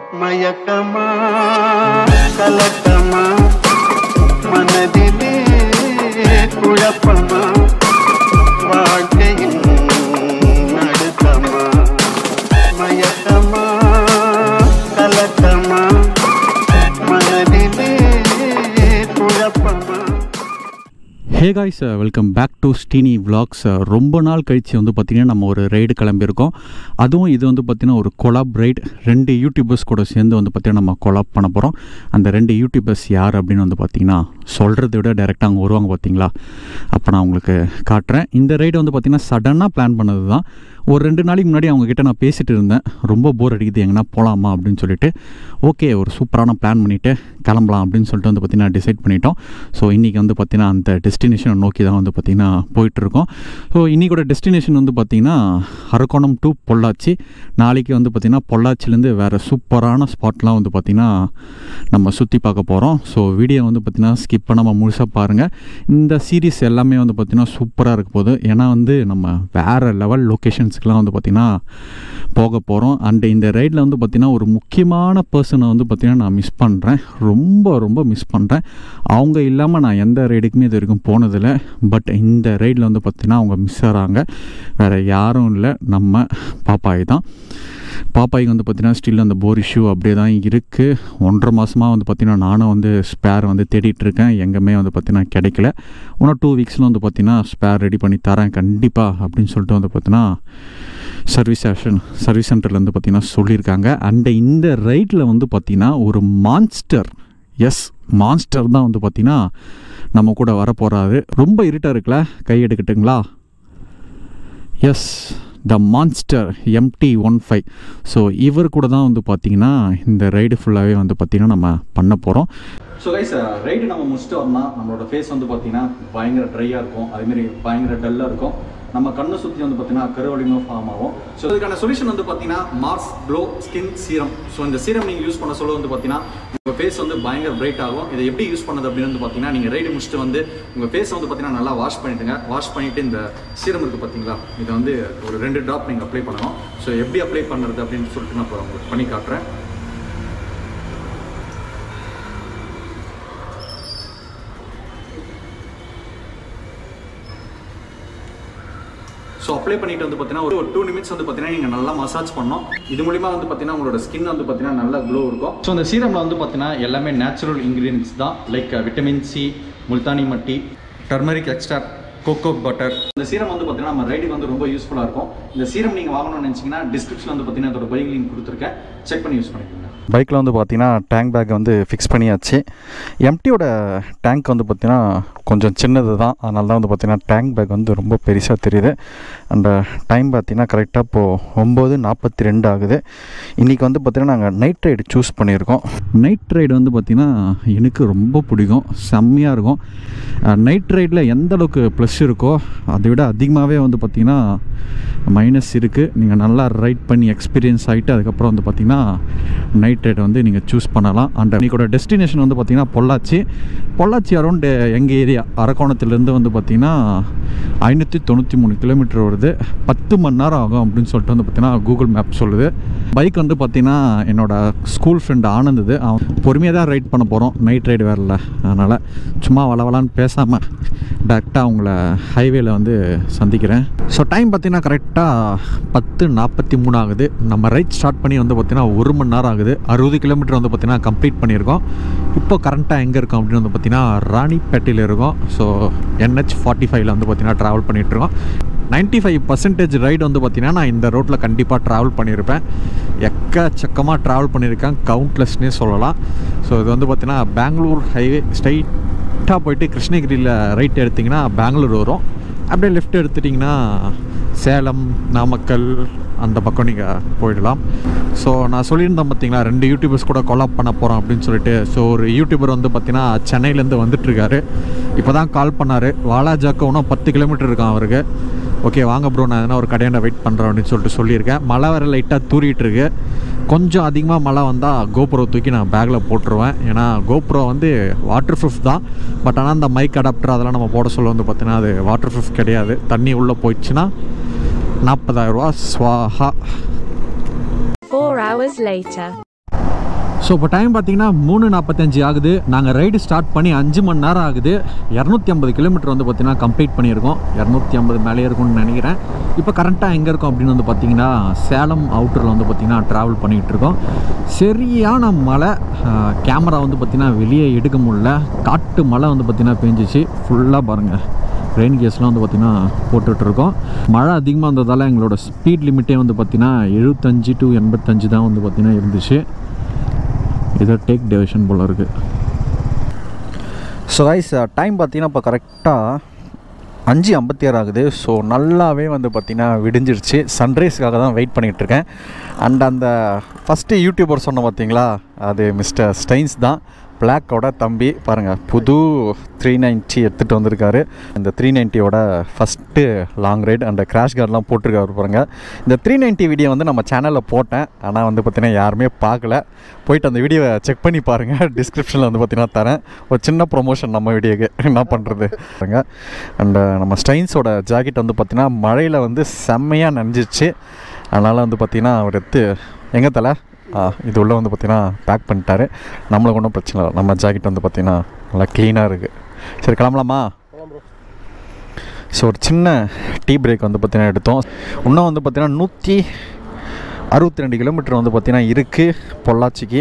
மயக்கமா கலக்கமா மனதிலே குழப்பமா வாழ்க்கையின் நடுக்கமா மயக்கமா கலக்கமா மனதிலே குழப்பமா hey guys welcome back to Sreeni vlogs ரொம்ப நாள் கழித்து வந்து பார்த்திங்கன்னா நம்ம ஒரு ரைடு கிளம்பியிருக்கோம் அதுவும் இது வந்து பார்த்திங்கன்னா ஒரு கொலாப் ரைட் ரெண்டு யூடியூபர்ஸ் கூட சேர்ந்து வந்து பார்த்திங்கன்னா நம்ம கொலாப் பண்ண போகிறோம் அந்த ரெண்டு யூடியூபர்ஸ் யார் அப்படின்னு வந்து பார்த்திங்கன்னா சொல்கிறத விட டேரெக்டாக அவங்க வருவாங்க பார்த்தீங்களா அப்போ நான் உங்களுக்கு காட்டுறேன் இந்த ரைடு வந்து பார்த்திங்கன்னா சடனாக பிளான் பண்ணது தான் ஒரு ரெண்டு நாளைக்கு முன்னாடி அவங்க கிட்ட நான் பேசிட்டு இருந்தேன் ரொம்ப போர் அடிக்குது எங்கன்னா போகலாமா அப்படின்னு சொல்லிட்டு ஓகே ஒரு சூப்பரான பிளான் பண்ணிவிட்டு கிளம்பலாம் அப்படின்னு சொல்லிட்டு வந்து பார்த்திங்கன்னா டிசைட் பண்ணிட்டோம் ஸோ இன்றைக்கி வந்து பார்த்திங்கன்னா அந்த டெஸ்டினேஷனை நோக்கி தான் வந்து பார்த்திங்கன்னா போயிட்டுருக்கோம் ஸோ இன்றைக்கோட டெஸ்டினேஷன் வந்து பார்த்திங்கன்னா அரக்கோணம் டு பொள்ளாச்சி நாளைக்கு வந்து பார்த்திங்கன்னா பொள்ளாச்சிலேருந்து வேறு சூப்பரான ஸ்பாட்லாம் வந்து பார்த்திங்கன்னா நம்ம சுற்றி பார்க்க போகிறோம் ஸோ வீடியோ வந்து பார்த்திங்கன்னா ஸ்கிப் பண்ணாமல் முழுசாக பாருங்கள் இந்த சீரீஸ் எல்லாமே வந்து பார்த்திங்கன்னா சூப்பராக இருக்க போகுது ஏன்னா வந்து நம்ம வேறு லெவல் லொக்கேஷன்ஸ்க்கெலாம் வந்து பார்த்திங்கன்னா போக போகிறோம் அண்ட் இந்த ரைடில் வந்து பார்த்திங்கன்னா ஒரு முக்கியமான பர்சனை வந்து பார்த்திங்கன்னா நான் மிஸ் பண்ணுறேன் ரொம்ப ரொம்ப மிஸ் பண்ணுறேன் அவங்க இல்லாமல் நான் எந்த ரைடுக்குமே இது வரைக்கும் போனதில்லை பட் இந்த ரைடில் வந்து பார்த்திங்கன்னா அவங்க மிஸ் ஆகிறாங்க வேறு யாரும் இல்லை நம்ம பாப்பாய் தான் பாப்பாய்க்கு வந்து பார்த்திங்கன்னா ஸ்டில் அந்த போர் இஷ்யூ அப்படியே தான் இருக்குது ஒன்றரை மாதமாக வந்து பார்த்திங்கன்னா நானும் வந்து ஸ்பேர் வந்து தேடிட்டு இருக்கேன் எங்கேயுமே வந்து பார்த்திங்கன்னா கிடைக்கல இன்னும் டூ வீக்ஸில் வந்து பார்த்திங்கன்னா ஸ்பேர் ரெடி பண்ணி தரேன் கண்டிப்பாக அப்படின்னு சொல்லிட்டு வந்து பார்த்திங்கன்னா சர்வீஸ் ஆக்ஷன் சர்வீஸ் சென்டர்லேருந்து பார்த்திங்கன்னா சொல்லியிருக்காங்க அண்ட் இந்த ரைட்டில் வந்து பார்த்திங்கன்னா ஒரு மான்ஸ்டர் எஸ் மான்ஸ்டர் தான் வந்து பார்த்திங்கன்னா நம்ம கூட வர போகிறாரு ரொம்ப இருட்டாக இருக்குல்ல கை எடுக்கட்டுங்களா yes the monster MT one five so இவர் கூட தான் வந்து பார்த்திங்கன்னா இந்த ரைடு ஃபுல்லாகவே வந்து பார்த்திங்கன்னா நம்ம பண்ண போகிறோம் ஸோ கைஸ் ரைடு நம்ம முடிச்சுட்டு வரணும் நம்மளோட ஃபேஸ் வந்து பார்த்திங்கன்னா பயங்கர ட்ரையாக இருக்கும் அதேமாரி பயங்கர டல்லாக இருக்கும் நம்ம கண்ணை சுற்றி வந்து பார்த்தீங்கன்னா கருவழிமும் ஃபார்ம் ஆகும் ஸோ இதுக்கான சொல்யூஷன் வந்து பார்த்தீங்கன்னா Mars glow skin serum so இந்த சீரம் நீங்கள் யூஸ் பண்ண சொல்ல வந்து பார்த்தீங்கன்னா உங்கள் ஃபேஸ் வந்து பயங்கர பிரைட் ஆகும் இதை எப்படி யூஸ் பண்ணது அப்படின்னு வந்து பார்த்தீங்கன்னா நீங்கள் ரைடு முடிச்சுட்டு வந்து உங்கள் ஃபேஸ் வந்து பார்த்தீங்கன்னா நல்லா வாஷ் பண்ணிட்டுங்க வாஷ் பண்ணிவிட்டு இந்த சீரம் இருக்குது பார்த்தீங்களா இதை வந்து ஒரு ரெண்டு ட்ராப் நீங்கள் அப்ளை பண்ணணும் ஸோ எப்படி அப்ளை பண்ணுறது அப்படின்னு சொல்லிட்டு நான் இப்போ உங்களுக்கு பண்ணி காட்டுறேன் ஸோ அப்ளை பண்ணிட்டு வந்து பார்த்தீங்கன்னா ஒரு டூ நிமிட்ஸ் வந்து பார்த்தீங்கன்னா நீங்கள் நல்லா மசாஜ் பண்ணோம் இது மூலிமா வந்து பார்த்தீங்கன்னா உங்களோட ஸ்கின் வந்து பார்த்தீங்கன்னா நல்லா க்ளோ இருக்கும் ஸோ அந்த சீரமில் வந்து பார்த்தீங்கன்னா எல்லாமே நேச்சுரல் இன்க்ரீடியன்ஸ் தான் like vitamin C multani mitti turmeric extract cocoa butter இந்த சீரம் வந்து பார்த்தீங்கன்னா நம்ம ரைடுக்கு வந்து ரொம்ப யூஸ்ஃபுல்லாக இருக்கும் இந்த சீரம் நீங்கள் வாங்கணும்னு நினச்சிங்கன்னா டிஸ்கிரிப்ஷன் வந்து பார்த்தீங்கன்னா இதோட பைக் லிங்க் கொடுத்துருக்கேன் செக் பண்ணி யூஸ் பண்ணிக்கோங்க பைக்கில் வந்து பார்த்தீங்கன்னா டேங்க் பேக் வந்து ஃபிக்ஸ் பண்ணியாச்சு எம்டியோட டேங்க் வந்து பார்த்தீங்கன்னா கொஞ்சம் சின்னது தான் அதனால தான் வந்து பார்த்தீங்கன்னா டேங்க் பேக் வந்து ரொம்ப பெருசாக தெரியுது அந்த டைம் பார்த்தீங்கன்னா கரெக்டாக இப்போது ஒம்பது நாற்பத்தி ரெண்டு ஆகுது இன்றைக்கி வந்து பார்த்திங்கன்னா நாங்கள் நைட் ரைடு சூஸ் பண்ணியிருக்கோம் நைட் ரைடு வந்து பார்த்திங்கன்னா எனக்கு ரொம்ப பிடிக்கும் செம்மையாக இருக்கும் நைட் ரைடில் எந்த அளவுக்கு ப்ளஸ் இருக்கோ அதை விட அதிகமாகவே வந்து பார்த்திங்கன்னா மைனஸ் இருக்குது நீங்கள் நல்லா ரைட் பண்ணி எக்ஸ்பீரியன்ஸ் ஆகிட்டு அதுக்கப்புறம் வந்து பார்த்திங்கன்னா நைட் ரைடு வந்து நீங்கள் சூஸ் பண்ணலாம் அண்ட் இன்றைக்கோட டெஸ்டினேஷன் வந்து பார்த்திங்கன்னா பொள்ளாச்சி பொள்ளாச்சி அரௌண்ட் எங்கள் ஏரியா அரக்கோணத்துலேருந்து வந்து பார்த்திங்கன்னா ஐநூற்றி தொண்ணூற்றி மூணு கிலோமீட்டர் வருது பத்து மணி நேரம் ஆகும் அப்படின்னு சொல்லிட்டு வந்து பார்த்திங்கன்னா கூகுள் மேப் சொல்லுது பைக் வந்து பார்த்திங்கன்னா என்னோடய ஸ்கூல் ஃப்ரெண்ட் ஆனந்த் இது அவன் பொறுமையாக தான் ரைட் பண்ண போகிறோம் நைட் ரைடு வரல அதனால் சும்மா வளவலான்னு பேசாமல் டேரெக்டாக அவங்கள ஹைவேல வந்து சந்திக்கிறேன் ஸோ டைம் பார்த்தீங்கன்னா கரெக்டாக பத்து நாற்பத்தி மூணு ஆகுது நம்ம ரைட் ஸ்டார்ட் பண்ணி வந்து பார்த்திங்கன்னா ஒரு மணி நேரம் ஆகுது அறுபது கிலோமீட்டர் வந்து பார்த்திங்கன்னா கம்ப்ளீட் பண்ணியிருக்கோம் இப்போ கரண்ட்டாக எங்கே இருக்கோம் அப்படின்னு வந்து பார்த்திங்கன்னா ராணிப்பேட்டையில் இருக்கோம் ஸோ என்ஹெச் ஃபார்ட்டி ஃபைவ்ல வந்து பார்த்திங்கன்னா ட்ராவல் பண்ணிகிட்ருக்கோம் நைன்ட்டி ஃபைவ் பர்சன்டேஜ் ரைடு வந்து பார்த்திங்கன்னா நான் இந்த ரோட்டில் கண்டிப்பாக ட்ராவல் பண்ணியிருப்பேன் எக்கச்சக்கமாக ட்ராவல் பண்ணியிருக்கேன் கவுண்ட்லெஸ்னே சொல்லலாம் ஸோ இது வந்து பார்த்திங்கன்னா பெங்களூர் ஹைவே ஸ்ட்ரைட்டாக போயிட்டு கிருஷ்ணகிரியில் ரைட் எடுத்திங்கன்னா பெங்களூர் வரும் அப்படியே லெஃப்ட் எடுத்துட்டிங்கன்னா சேலம் நாமக்கல் அந்த பக்கம் நீங்கள் போயிடலாம் ஸோ நான் சொல்லியிருந்தேன் பார்த்தீங்களா ரெண்டு யூடியூபர்ஸ் கூட கொலாப் பண்ண போகிறோம் அப்படின்னு சொல்லிட்டு ஸோ ஒரு யூடியூபர் வந்து பார்த்தீங்கன்னா சென்னையிலேருந்து வந்துட்டுருக்காரு இப்போ தான் கால் பண்ணார் வாலாஜாக்கு இன்னும் பத்து கிலோமீட்டர் இருக்கான் அவருக்கு ஓகே வாங்க ப்ரோ நான் எதனா ஒரு கடையாண்ட வெயிட் பண்ணுறேன் அப்படின்னு சொல்லிட்டு சொல்லியிருக்கேன் மழை வேறு லைட்டாக தூரிட்டு இருக்கு கொஞ்சம் அதிகமாக மழை வந்தால் கோப்ரோ தூக்கி நான் பேக்கில் போட்டுருவேன் ஏன்னா கோப்ரோ வந்து வாட்டர் ப்ரூஃப் தான் பட் ஆனால் அந்த மைக் அடாப்டர் அதெல்லாம் நம்ம போட சொல்ல வந்து பார்த்தீங்கன்னா அது வாட்டர் ப்ரூஃப் கிடையாது தண்ணி உள்ளே போயிடுச்சுன்னா நாற்பதாயிரரூவா ஸ்வாஹா Four hours later. ஸோ இப்போ டைம் பார்த்தீங்கன்னா மூணு நாற்பத்தஞ்சு ஆகுது நாங்கள் ரைடு ஸ்டார்ட் பண்ணி அஞ்சு மணி நேரம் ஆகுது இரநூத்தி ஐம்பது கிலோமீட்டர் வந்து பார்த்தீங்கன்னா கம்ப்ளீட் பண்ணியிருக்கோம் இரநூத்தி ஐம்பது மேலே இருக்கும்னு நினைக்கிறேன் இப்போ கரெக்டாக எங்கே இருக்கோம் அப்படின்னு வந்து பார்த்தீங்கன்னா சேலம் அவுட்டரில் வந்து பார்த்தீங்கன்னா ட்ராவல் பண்ணிகிட்டு இருக்கோம் சரியான மழை கேமரா வந்து பார்த்தீங்கன்னா வெளியே எடுக்க முடியல காட்டு மழை வந்து பார்த்தீங்கன்னா பெஞ்சிச்சு ஃபுல்லாக பாருங்கள் ரெயின் கேஸ்லாம் வந்து பார்த்திங்கன்னா போட்டுட்ருக்கோம் மழை அதிகமாக இருந்ததால் எங்களோட ஸ்பீட் லிமிட்டே வந்து பார்த்திங்கன்னா எழுபத்தஞ்சு டு எண்பத்தஞ்சு தான் வந்து பார்த்திங்கன்னா இருந்துச்சு ஏதோ டேக் டிவிஷன் போல் இருக்குது ஸோ கைஸ் டைம் பார்த்தீங்கன்னா இப்போ கரெக்டாக அஞ்சு ஐம்பத்தி ஆறு ஆகுது ஸோ நல்லாவே வந்து பார்த்திங்கன்னா விடிஞ்சிருச்சு சன்ரைஸ்க்காக தான் வெயிட் பண்ணிகிட்ருக்கேன் அண்ட் அந்த ஃபஸ்ட்டு யூடியூபர் சொன்ன பார்த்தீங்களா அது மிஸ்டர் ஸ்டைன்ஸ் தான் பிளாக்கோட தம்பி பாருங்கள் புது த்ரீ நைன்ட்டி எடுத்துகிட்டு வந்திருக்காரு இந்த த்ரீ நைன்ட்டியோட ஃபஸ்ட்டு லாங் ரைடு அந்த கிராஷ் கார்டெலாம் போட்டிருக்காரு பாருங்க இந்த த்ரீ நைன்ட்டி வீடியோ வந்து நம்ம சேனலில் போட்டேன் ஆனால் வந்து பார்த்திங்கன்னா யாருமே பார்க்கல போயிட்டு அந்த வீடியோவை செக் பண்ணி பாருங்கள் டிஸ்கிரிப்ஷனில் வந்து பார்த்திங்கன்னா தரேன் ஒரு சின்ன ப்ரொமோஷன் நம்ம வீடியோக்கு என்ன பண்ணுறது பாருங்க அண்ட் நம்ம ஸ்டைன்ஸோட ஜாக்கெட் வந்து பார்த்திங்கன்னா மழையில் வந்து செம்மையாக நனைஞ்சிச்சு அதனால் வந்து பார்த்திங்கன்னா அவர் எடுத்து எங்கே தலை ஆ, இது உள்ளே வந்து பார்த்திங்கன்னா பேக் பண்ணிட்டாரு நம்மளுக்கு ஒன்றும் பிரச்சனை இல்லை நம்ம ஜாக்கெட் வந்து பார்த்திங்கன்னா நல்லா க்ளீனாக இருக்குது சரி கிளம்பலாமா ஸோ ஒரு சின்ன டீ பிரேக் வந்து பார்த்திங்கன்னா எடுத்தோம் இன்னும் வந்து பார்த்திங்கன்னா நூற்றி அறுபத்தி ரெண்டு கிலோமீட்டர் வந்து பார்த்திங்கன்னா இருக்குது பொள்ளாச்சிக்கு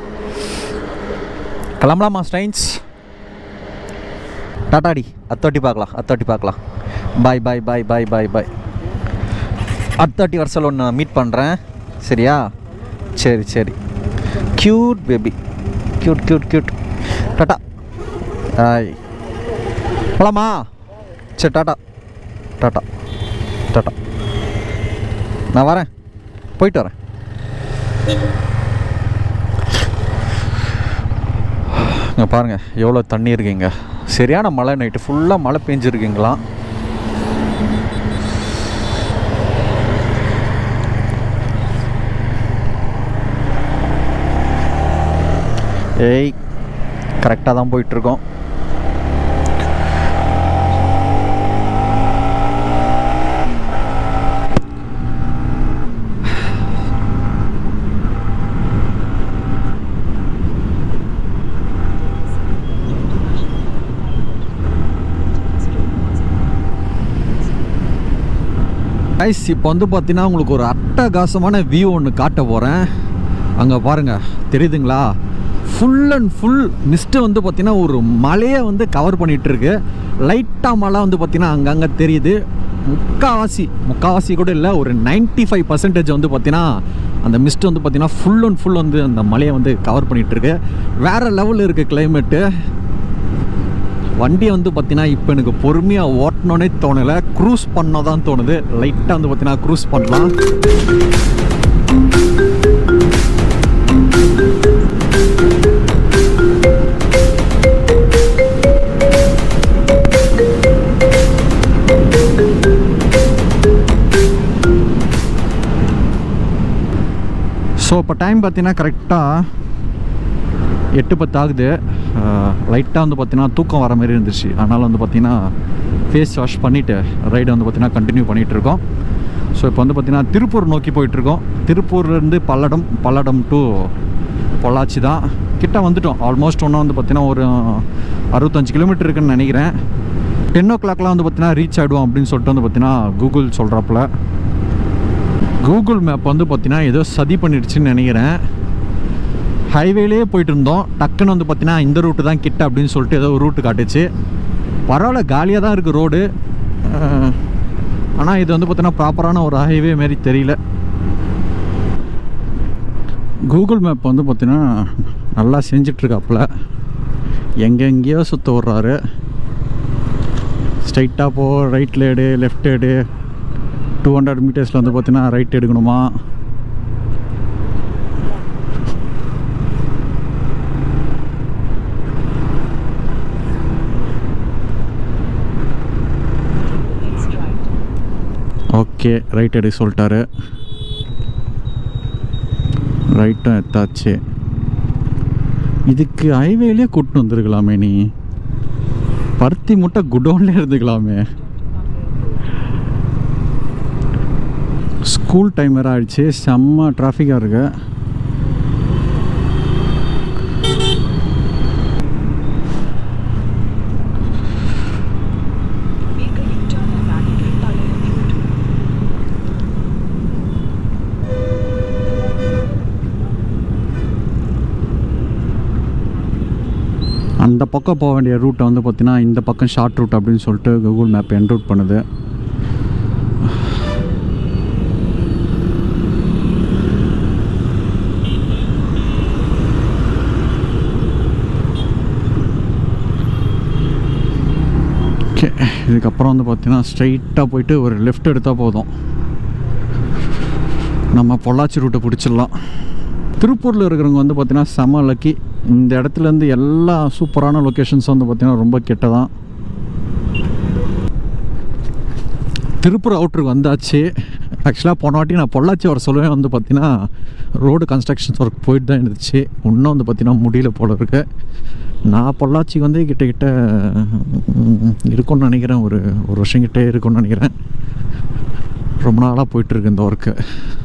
கிளம்பலாமா ஸ்டைன்ஸ் டாட்டாடி அத்தாட்டி பார்க்கலாம் அத்தாட்டி பார்க்கலாம் பாய் பாய் பாய் பாய் பாய் பாய் அத்தாட்டி வருஷம் ஒன்று மீட் பண்ணுறேன் சரியா சரி சரி cute baby cute cute cute டாட்டா ஆய் போலாமா சரி டாட்டா டாட்டா டாட்டா நான் வரேன் போயிட்டு வரேன் இங்கே பாருங்கள் எவ்வளோ தண்ணி இருக்குங்க சரியான மழை நைட்டு ஃபுல்லாக மழை பெஞ்சிருக்குங்களாம் ஏய் கரெக்டாக தான் போயிட்டுருக்கோம் கைஸ் இப்போ வந்து பார்த்தீங்கன்னா உங்களுக்கு ஒரு அட்டகாசமான வியூ ஒன்று காட்ட போகிறேன் அங்கே பாருங்கள் தெரியுதுங்களா ஃபுல் அண்ட் ஃபுல் மிஸ்ட்டு வந்து பார்த்தீங்கன்னா ஒரு மலையை வந்து கவர் பண்ணிகிட்டு இருக்கு லைட்டாக மழை வந்து பார்த்தீங்கன்னா அங்கங்கே தெரியுது முக்காவாசி முக்காவாசி கூட இல்லை ஒரு 95% ஃபைவ் பர்சன்டேஜ் வந்து பார்த்தீங்கன்னா அந்த மிஸ்ட் வந்து பார்த்தீங்கன்னா ஃபுல் அண்ட் ஃபுல் வந்து அந்த மலையை வந்து கவர் பண்ணிகிட்டு இருக்கு வேறு லெவலில் இருக்குது கிளைமேட்டு வண்டியை வந்து பார்த்தீங்கன்னா இப்போ எனக்கு பொறுமையாக ஓட்டணுன்னே தோணலை க்ரூஸ் பண்ண தான் தோணுது லைட்டாக வந்து பார்த்தீங்கன்னா க்ரூஸ் பண்ணலாம் ஸோ இப்போ டைம் பார்த்தீங்கன்னா கரெக்டாக எட்டு பத்து ஆகுது லைட்டாக வந்து பார்த்தீங்கன்னா தூக்கம் வர மாதிரி இருந்துச்சு அதனால் வந்து பார்த்தீங்கன்னா ஃபேஸ் வாஷ் பண்ணிவிட்டு ரைடு வந்து பார்த்தீங்கன்னா கண்டினியூ பண்ணிகிட்டு இருக்கோம் ஸோ இப்போ வந்து பார்த்தீங்கன்னா திருப்பூர் நோக்கி போயிட்டுருக்கோம் திருப்பூர்லேருந்து பல்லடம் பல்லடம் டு பொள்ளாச்சி தான் கிட்ட வந்துட்டோம் ஆல்மோஸ்ட் ஒன்றும் வந்து பார்த்தீங்கன்னா ஒரு அறுபத்தஞ்சு கிலோமீட்டர் இருக்குன்னு நினைக்கிறேன் டென் ஓ கிளாக்லாம் வந்து பார்த்தீங்கன்னா ரீச் ஆகிடுவோம் அப்படின்னு சொல்லிட்டு வந்து பார்த்தீங்கன்னா கூகுள் சொல்கிறாப்புல கூகுள் மேப் வந்து பார்த்தீங்கன்னா ஏதோ சதி பண்ணிடுச்சுன்னு நினைக்கிறேன் ஹைவேலேயே போயிட்டு இருந்தோம் டக்குன்னு வந்து பார்த்தீங்கன்னா இந்த ரூட்டு தான் கிட்ட அப்படின்னு சொல்லிட்டு ஏதோ ஒரு ரூட்டு காட்டுச்சு பரவாயில்ல காலியாக தான் இருக்குது ரோடு ஆனால் இது வந்து பார்த்தீங்கன்னா ப்ராப்பரான ஒரு ஹைவே மாரி தெரியல கூகுள் மேப் வந்து பார்த்தீங்கன்னா நல்லா செஞ்சிட்ருக்காப்புல எங்கெங்கேயோ சுற்ற விட்றாரு ஸ்ட்ரைட்டாக போ ரைட்டில் எடு லெஃப்ட் எடு டூ ஹண்ட்ரட் மீட்டர்ஸில் வந்து பார்த்தீங்கன்னா ரைட் எடுக்கணுமா ஓகே ரைட் எடுக்க சொல்லிட்டாரு ரைட்டும் எத்தாச்சு இதுக்கு ஹைவேலே கூட்டின்னு வந்துருக்கலாமே நீ பருத்தி முட்டை குடோன்லேயே இருந்துக்கலாமே ஸ்கூல் டைம் வேறு ஆயிடுச்சு செம்ம டிராஃபிக்காக இருக்கு அந்த பக்கம் போக வேண்டிய ரூட்டை வந்து பார்த்தீங்கன்னா இந்த பக்கம் ஷார்ட் ரூட் அப்படின்னு சொல்லிட்டு கூகுள் மேப் என்ரூட் பண்ணுது ஓகே இதுக்கப்புறம் வந்து பார்த்தீங்கன்னா ஸ்ட்ரைட்டாக போயிட்டு ஒரு லெஃப்ட் எடுத்தால் போதும் நம்ம பொள்ளாச்சி ரூட்டை பிடிச்சிடலாம் திருப்பூரில் இருக்கிறவங்க வந்து பார்த்தீங்கன்னா செம லக்கி இந்த இடத்துலேருந்து எல்லா சூப்பரான லொக்கேஷன்ஸ் வந்து பார்த்தீங்கன்னா ரொம்ப கிட்ட தான் திருப்பூர் அவுட்ருக்கு வந்தாச்சு ஆக்சுவலாக போன வாட்டி நான் பொள்ளாச்சி வர சொல்லவே வந்து பார்த்தீங்கன்னா ரோடு கன்ஸ்ட்ரக்ஷன்ஸ் ஒர்க் போயிட்டு தான் இருந்துச்சு இன்னும் வந்து பார்த்தீங்கன்னா முடியல போல இருக்கு நான் பொள்ளாச்சிக்கு வந்து கிட்ட கிட்ட ம், இருக்கும்னு நினைக்கிறேன் ஒரு ஒரு வருஷம் கிட்டே இருக்கும்னு நினைக்கிறேன் ரொம்ப நாளாக போயிட்டுருக்கு இந்த ஒர்க்கு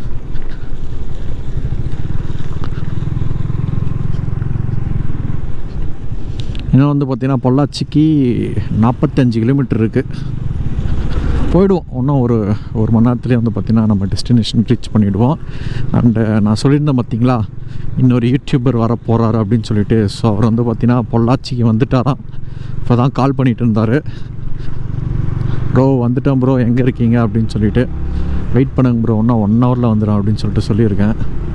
இன்னும் வந்து பார்த்தீங்கன்னா பொள்ளாச்சிக்கு நாற்பத்தஞ்சு கிலோமீட்டர் இருக்குது போயிடுவோம் இன்னும் ஒரு ஒரு மணி நேரத்துலேயே வந்து பார்த்திங்கன்னா நம்ம டெஸ்டினேஷன் ரீச் பண்ணிவிடுவோம் அண்டு நான் சொல்லியிருந்தேன் பார்த்தீங்களா இன்னொரு யூடியூபர் வர போகிறாரு அப்படின்னு சொல்லிட்டு ஸோ அவர் வந்து பார்த்தீங்கன்னா பொள்ளாச்சிக்கு வந்துட்டாராம் இப்போ தான் கால் பண்ணிகிட்டு இருந்தார் ப்ரோ வந்துட்டேன் ப்ரோ எங்கே இருக்கீங்க அப்படின்னு சொல்லிட்டு வெயிட் பண்ணுங்க ப்ரோ இன்னும் ஒன் ஹவரில் வந்துடும் அப்படின்னு சொல்லிட்டு சொல்லியிருக்கேன்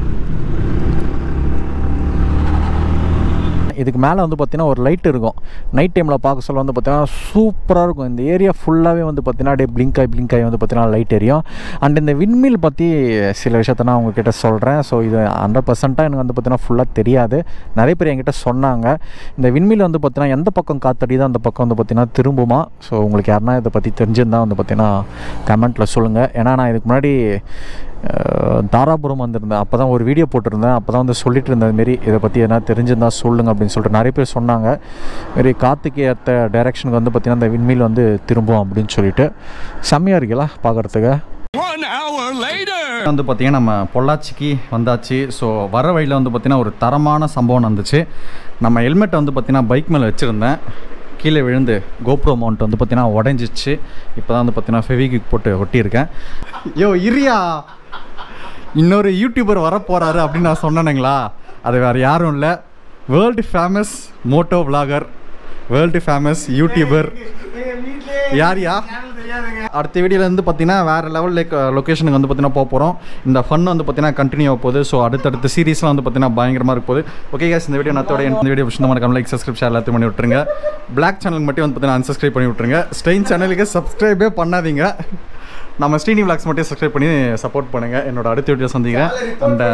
இதுக்கு மேலே வந்து பார்த்தீங்கன்னா ஒரு லைட் இருக்கும் நைட் டைமில் பார்க்க சொல்ல வந்து பார்த்தீங்கன்னா சூப்பராக இருக்கும் இந்த ஏரியா ஃபுல்லாகவே வந்து பார்த்தீங்கன்னா அப்படியே blink ஆகி blink ஆகி வந்து பார்த்தீங்கன்னா லைட் எரியும் அண்ட் இந்த விண்மில் பற்றி சில விஷயத்த நான் உங்ககிட்ட சொல்கிறேன் ஸோ இது ஹண்ட்ரட் பர்சண்ட்டாக எனக்கு வந்து பார்த்தீங்கன்னா ஃபுல்லாக தெரியாது நிறைய பேர் என்கிட்ட சொன்னாங்க இந்த விண்மில் வந்து பார்த்தீங்கன்னா எந்த பக்கம் காத்தடிதோ அந்த பக்கம் வந்து பார்த்தீங்கன்னா திரும்புமா ஸோ உங்களுக்கு யாருன்னா இதை பற்றி தெரிஞ்சிருந்தா வந்து பார்த்தீங்கன்னா கமெண்ட்டில் சொல்லுங்கள் ஏன்னா நான் இதுக்கு முன்னாடி அஹ், தாராபுரம் வந்திருந்தேன் அப்போ தான் ஒரு வீடியோ போட்டிருந்தேன் அப்போ தான் வந்து சொல்லிட்டு இருந்தேன் இதுமாரி இதை பற்றி எதனா தெரிஞ்சிருந்தா சொல்லுங்க அப்படின்னு சொல்லிட்டு நிறைய பேர் சொன்னாங்க மாரி காற்றுக்கு ஏற்ற டைரெக்ஷனுக்கு வந்து பார்த்திங்கன்னா அந்த விண்மீல் வந்து திரும்பும் அப்படின்னு சொல்லிட்டு செம்மையாக இருக்குல்ல பார்க்குறதுக்கு One hour later. வந்து பார்த்தீங்கன்னா நம்ம பொள்ளாச்சிக்கு வந்தாச்சு ஸோ வர வழியில் வந்து பார்த்தீங்கன்னா ஒரு தரமான சம்பவம் நடந்துச்சு நம்ம ஹெல்மெட்டை வந்து பார்த்தீங்கன்னா பைக் மேலே வச்சுருந்தேன் கீழே விழுந்து கோப்ரோ மவுண்ட் வந்து பார்த்தீங்கன்னா உடஞ்சிச்சு இப்போ தான் வந்து பார்த்தீங்கன்னா ஃபெவிக்விக் போட்டு ஒட்டியிருக்கேன் யோ இரியா இன்னொரு யூடியூபர் வர போகிறாரு அப்படின்னு நான் சொன்னேனுங்களா அது வேறு யாரும் இல்லை world famous moto vlogger world famous YouTuber யார் யா அடுத்த வீடியோல வந்து பார்த்தீங்கன்னா வேறு லெவலில் லொக்கேஷனுக்கு வந்து பார்த்தீங்கன்னா போக போகிறோம் இந்த ஃபன் வந்து பார்த்தீங்கன்னா கண்டினியூ ஆக போகுது ஸோ அடுத்தடுத்த சீரிஸ்லாம் வந்து பார்த்தீங்கன்னா பயங்கரமாக இருக்க போகுது ஓகே guys இந்த வீடியோ நத்தோட இந்த வீடியோ பிடிச்சிருந்தா மறக்காம லைக் சப்ஸ்கிரைப் ஷேர் எல்லாத்தையும் பண்ணி விட்டுருங்க பிளாக் சேனலுக்கு மட்டும் வந்து பார்த்தீங்கன்னா unsubscribe பண்ணி விட்டுருங்க ஸ்ட்ரெயின் சேனலுக்கு சப்ஸ்கிரைபே பண்ணாதீங்க நம்ம ஸ்ரீனி விளாக்ஸ் மட்டும் சப்ஸ்கிரைப் பண்ணி சப்போர்ட் பண்ணுங்கள் என்னோட அடுத்த வீடியோ சந்திக்கிறேன் அந்த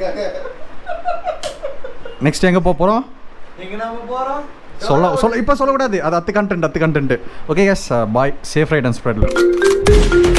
நெக்ஸ்ட் எங்கே போக போகிறோம் சொல்ல சொல்ல இப்போ சொல்லக்கூடாது அது அத்து கண்டென்ட் அத்து content okay guys bye safe ride and ஸ்ப்ரெட்ல